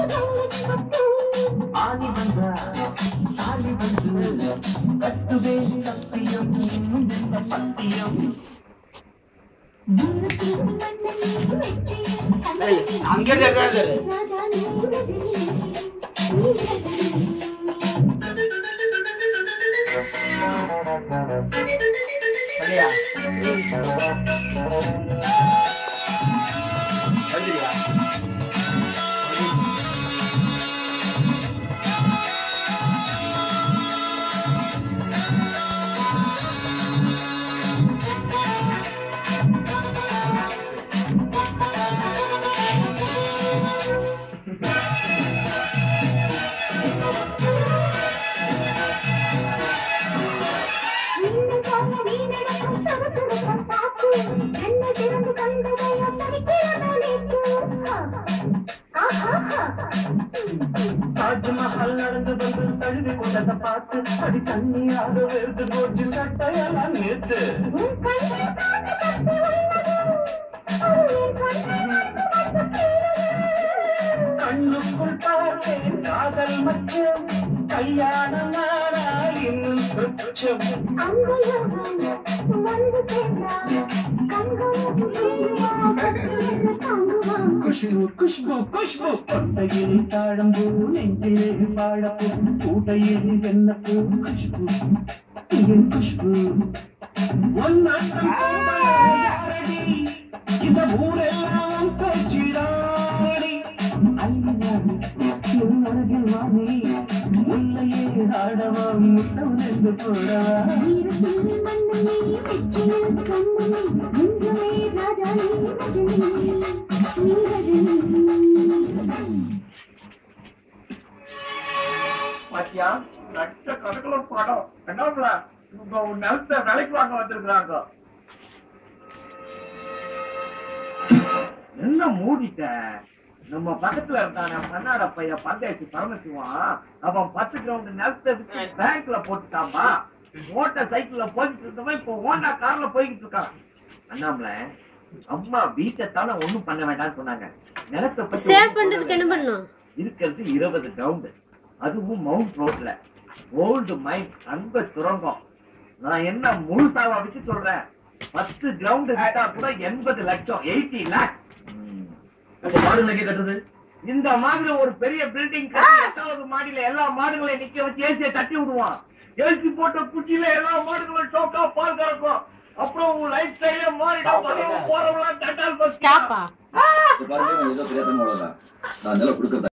ஆணி வந்தா ஆணி வந்து கட்டுவே சத்தியம் இந்த பத்தியம் அங்கே இருக்காரு சரியா சரியா தாஜ்மஹால் நடந்து வந்து தழுவி கொண்டதை பார்த்து அடி தண்ணியாக வெறுத்து போச்சு சட்டையெல்லாம் நேத்து கண்ணுக்குள் பார்த்தேன் காதல் மச்சம் கல்யாணம் ஆனால் இன்னும் சொச்சம் குஷ்பு குஷ்பு குஷ்பு கொட்டையில் தாழம்பூ நெஞ்சிலே வாழப்பூ கூட்டையில் வெண்ணப்பூ குஷ்பு என் குஷ்பு ஒன்னாட்டம் போவதே யாரடி? இந்த ஊரெல்லாம் பேச்சிடாடி அல்லியாடி என் அருகில் வாணி முல்லையே ஆடவா முட்டம் என்று போடவா பாத்தியா லட்ச கணக்குல படம் என்னப்ல உங்க நிலத்தை விலைக்கு வாங்க வந்திருக்கிறாங்க என்ன மூடிட்ட நம்ம பக்கத்துல இருந்தான கண்ணாட பையன் பந்தயத்து பரமசிவான் அவன் பத்து கிரவுண்ட் நிலத்தை வித்து பேங்க்ல போட்டுட்டாமா மோட்டார் சைக்கிள்ல போயிட்டு இருந்தவன் இப்போ ஓண்டா கார்ல போய்கிட்டு இருக்கான் அண்ணாமல அம்மா வீட்டை தானே ஒண்ணும் பண்ண வேண்டாம்னு சொன்னாங்க நிலத்தை பத்தி சேவ் ஒண்ணும் பண்றதுக்கு என்ன சொல்லவே பண்ணும் இருக்கிறது இருபது கிரவுண்ட் அதுவும் மவுண்ட் ரோட்ல ஓல்டு மைன் அன்ப சுரங்கம் நான் என்ன முழுசாவா வச்சு சொல்றேன் பத்து கிரவுண்ட் விட்டா கூட எண்பது லட்சம் எயிட்டி லேக் மாடுல கட்டுறது இந்த மாதிரி ஒரு பெரிய பில்டிங் கட்டி எட்டாவது மாடியில எல்லா மாடுகளையும் நிக்க வச்சு ஏசிய தட்டி விடுவான் ஏசி போட்ட குச்சியில எல்லா மாடுகளும் டோக்கா பால் கறக்கும் அப்புறம் உன் லைஃப் ஸ்டைலே மாறிடும் வரவங்க போறவங்க தட்டால் பஸ் ஸ்டாப்பா பாருங்க ஏதோ தெரியாத நான் நிலம் கொடுக்கறதா